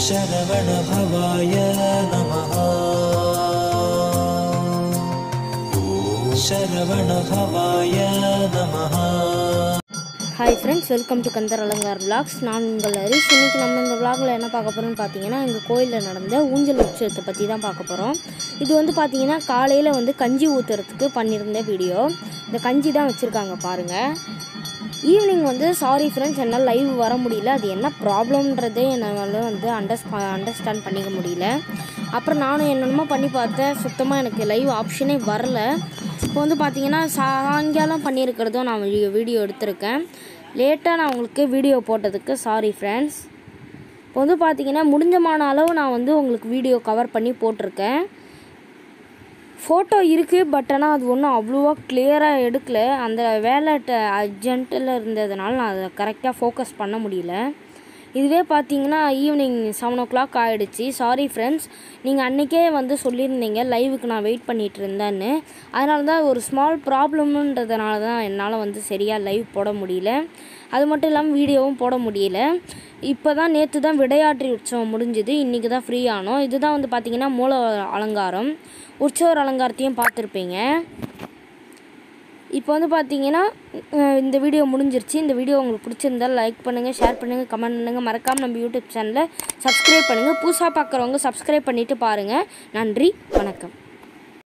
शरवणभवाय नमः शरवणभवाय नमः hi friends welcome to Kandhar Alangar vlogs நான் உங்கள் ஹரிஷ் இன்னைக்கு நம்ம இந்த vlogல என்ன பார்க்க போகிறோம்னு பார்த்தீங்கன்னா எங்கள் கோயிலில் நடந்த ஊஞ்சல் உற்சவத்தை பற்றி தான் பார்க்க போகிறோம் இது வந்து பார்த்தீங்கன்னா காலையில் வந்து கஞ்சி ஊற்றுறதுக்கு பண்ணியிருந்த வீடியோ இந்த கஞ்சி தான் வச்சுருக்காங்க பாருங்கள் ஈவினிங் வந்து சாரி ஃப்ரெண்ட்ஸ் என்னால் லைவ் வர முடியல அது என்ன ப்ராப்ளம்ன்றதே என்னால் வந்து அண்டர்ஸ் அண்டர்ஸ்டாண்ட் பண்ணிக்க முடியல அப்புறம் நானும் என்னென்னமோ பண்ணி பார்த்தேன் சுத்தமாக எனக்கு லைவ் ஆப்ஷனே வரல இப்போ வந்து பார்த்தீங்கன்னா சாயங்காலம் பண்ணியிருக்கிறதும் நான் வீடியோ வீடியோ எடுத்திருக்கேன் லேட்டாக நான் உங்களுக்கு வீடியோ போட்டதுக்கு சாரி ஃப்ரெண்ட்ஸ் இப்போ வந்து பார்த்தீங்கன்னா முடிஞ்சமான அளவு நான் வந்து உங்களுக்கு வீடியோ கவர் பண்ணி போட்டிருக்கேன் ஃபோட்டோ இருக்குது பட் ஆனால் அது ஒன்றும் அவ்வளோவா கிளியராக எடுக்கல அந்த வேலை அர்ஜென்ட்டில் இருந்ததுனால நான் அதை கரெக்டாக ஃபோக்கஸ் பண்ண முடியல இதுவே பார்த்தீங்கன்னா ஈவினிங் செவன் ஓ கிளாக் ஆகிடுச்சு சாரி ஃப்ரெண்ட்ஸ் நீங்கள் அன்றைக்கே வந்து சொல்லியிருந்தீங்க லைவுக்கு நான் வெயிட் பண்ணிகிட்டு இருந்தேன்னு அதனால தான் ஒரு ஸ்மால் ப்ராப்ளம்ன்றதுனால தான் என்னால் வந்து சரியாக லைவ் போட முடியல அது மட்டும் இல்லாமல் வீடியோவும் போட முடியல இப்போ தான் நேற்று தான் விடையாற்றி உற்சவம் முடிஞ்சுது இன்றைக்கி தான் ஃப்ரீ ஆனோம் இதுதான் வந்து பார்த்திங்கன்னா மூல அலங்காரம் உற்சவர் அலங்காரத்தையும் பார்த்துருப்பீங்க இப்போ வந்து பார்த்தீங்கன்னா அஹ் இந்த வீடியோ முடிஞ்சிருச்சு இந்த வீடியோ உங்களுக்கு பிடிச்சிருந்தா லைக் பண்ணுங்கள் ஷேர் பண்ணுங்கள் கமெண்ட் பண்ணுங்கள் மறக்காமல் நம்ம யூடியூப் சேனலை சப்ஸ்கிரைப் பண்ணுங்கள் புதுசாக பார்க்குறவங்க சப்ஸ்கிரைப் பண்ணிவிட்டு பாருங்கள் நன்றி வணக்கம்